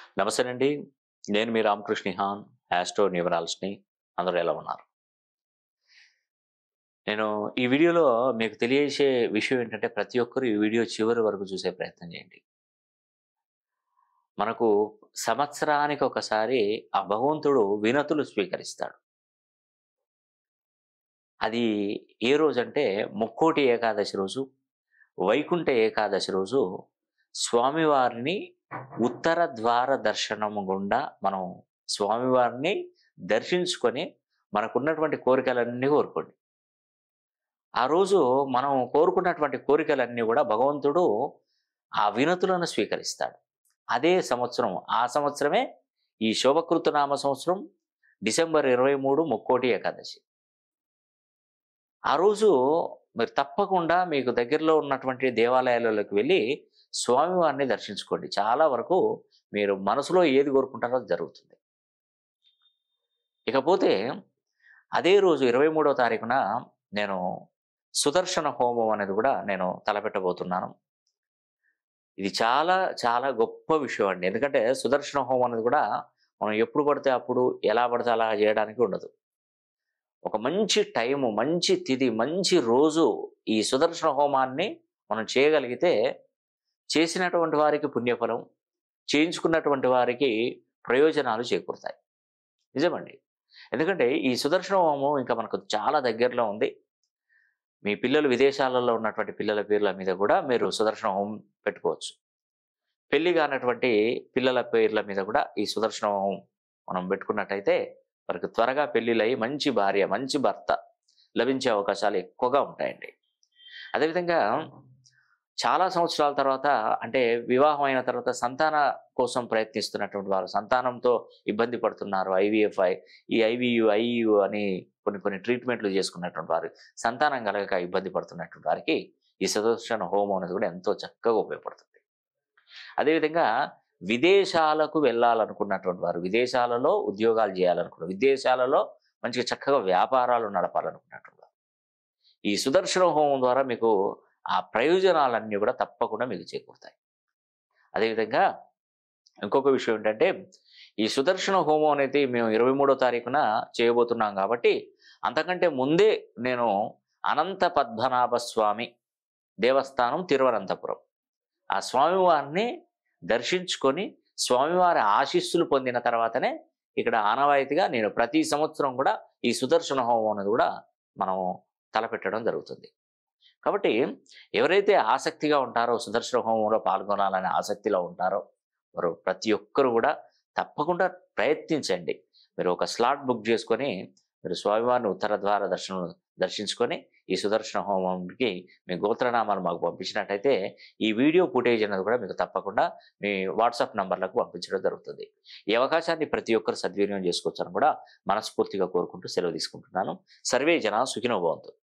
నమస్తే అండి నేను మీ రామకృష్ణ హాన్ యాస్ట్రో న్యూమరాల్స్ని అందరూ ఎలా ఉన్నారు నేను ఈ వీడియోలో మీకు తెలియజేసే విషయం ఏంటంటే ప్రతి ఒక్కరు ఈ వీడియో చివరి వరకు చూసే ప్రయత్నం చేయండి మనకు సంవత్సరానికి ఒకసారి ఆ భగవంతుడు వినతులు స్వీకరిస్తాడు అది ఏ రోజు అంటే ముక్కోటి ఏకాదశి రోజు వైకుంఠ ఏకాదశి రోజు స్వామివారిని ఉత్తర ద్వార దర్శనము గుండా మనం స్వామివారిని దర్శించుకొని మనకున్నటువంటి కోరికలన్నీ కోరుకోండి ఆ రోజు మనం కోరుకున్నటువంటి కోరికలన్నీ కూడా భగవంతుడు ఆ వినతులను స్వీకరిస్తాడు అదే సంవత్సరం ఆ సంవత్సరమే ఈ శోభకృత నామ సంవత్సరం డిసెంబర్ ఇరవై మూడు ముక్కోటి ఏకాదశి ఆ రోజు మీరు తప్పకుండా మీకు దగ్గరలో ఉన్నటువంటి దేవాలయాలలోకి వెళ్ళి స్వామివారిని దర్శించుకోండి చాలా వరకు మీరు మనసులో ఏది కోరుకుంటారో అది జరుగుతుంది ఇకపోతే అదే రోజు ఇరవై మూడవ తారీఖున నేను సుదర్శన హోమం అనేది కూడా నేను తలపెట్టబోతున్నాను ఇది చాలా చాలా గొప్ప విషయం అండి ఎందుకంటే సుదర్శన హోమం అనేది కూడా మనం ఎప్పుడు పడితే అప్పుడు ఎలా పడితే అలా చేయడానికి ఉండదు ఒక మంచి టైము మంచి తిథి మంచి రోజు ఈ సుదర్శన హోమాన్ని మనం చేయగలిగితే చేసినటువంటి వారికి పుణ్యఫలం చేయించుకున్నటువంటి వారికి ప్రయోజనాలు చేకూరుతాయి నిజమండి ఎందుకంటే ఈ సుదర్శన హోమం ఇంకా మనకు చాలా దగ్గరలో ఉంది మీ పిల్లలు విదేశాలలో ఉన్నటువంటి పిల్లల పేర్ల మీద కూడా మీరు సుదర్శన హోమం పెట్టుకోవచ్చు పెళ్లి కానటువంటి పిల్లల పేర్ల మీద కూడా ఈ సుదర్శన హోమం మనం పెట్టుకున్నట్టయితే వారికి త్వరగా పెళ్లిళ్ళయి మంచి భార్య మంచి భర్త లభించే అవకాశాలు ఎక్కువగా ఉంటాయండి అదేవిధంగా చాలా సంవత్సరాల తర్వాత అంటే వివాహం అయిన తర్వాత సంతాన కోసం ప్రయత్నిస్తున్నటువంటి వారు సంతానంతో ఇబ్బంది పడుతున్నారు ఐవీఎఫ్ఐ ఈ ఐవియు ఐయు అని కొన్ని కొన్ని ట్రీట్మెంట్లు చేసుకున్నటువంటి వారు సంతానం కలగక ఇబ్బంది పడుతున్నటువంటి వారికి ఈ సుదర్శన హోమం అనేది కూడా ఎంతో చక్కగా ఉపయోగపడుతుంది అదేవిధంగా విదేశాలకు వెళ్ళాలనుకున్నటువంటి వారు విదేశాలలో ఉద్యోగాలు చేయాలనుకున్న విదేశాలలో మంచిగా చక్కగా వ్యాపారాలు నడపాలనుకున్నటువంటి వారు ఈ సుదర్శన హోమం ద్వారా మీకు ఆ ప్రయోజనాలన్నీ కూడా తప్పకుండా మీకు చేకూరుతాయి అదేవిధంగా ఇంకొక విషయం ఏంటంటే ఈ సుదర్శన హోమం అనేది మేము ఇరవై మూడో తారీఖున చేయబోతున్నాం కాబట్టి అంతకంటే ముందే నేను అనంత పద్మనాభ స్వామి దేవస్థానం తిరువనంతపురం ఆ స్వామివారిని దర్శించుకొని స్వామివారి ఆశీస్సులు పొందిన తర్వాతనే ఇక్కడ ఆనవాయితీగా నేను ప్రతి సంవత్సరం కూడా ఈ సుదర్శన హోమం అనేది కూడా మనం తలపెట్టడం జరుగుతుంది కాబట్టి ఎవరైతే ఆసక్తిగా ఉంటారో సుదర్శన హోమంలో పాల్గొనాలనే ఆసక్తిలో ఉంటారో వారు ప్రతి ఒక్కరు కూడా తప్పకుండా ప్రయత్నించండి మీరు ఒక స్లాట్ బుక్ చేసుకొని మీరు స్వామివారిని ఉత్తర ద్వార దర్శనం దర్శించుకొని ఈ సుదర్శన హోమంకి మీ గోత్రనామాలు మాకు పంపించినట్టయితే ఈ వీడియో ఫుటేజ్ అనేది కూడా మీకు తప్పకుండా మీ వాట్సాప్ నంబర్లకు పంపించడం జరుగుతుంది ఈ అవకాశాన్ని ప్రతి ఒక్కరు సద్వినియోగం చేసుకోవచ్చని కూడా మనస్ఫూర్తిగా కోరుకుంటూ సెలవు తీసుకుంటున్నాను సర్వే జన సుఖినో భవంతు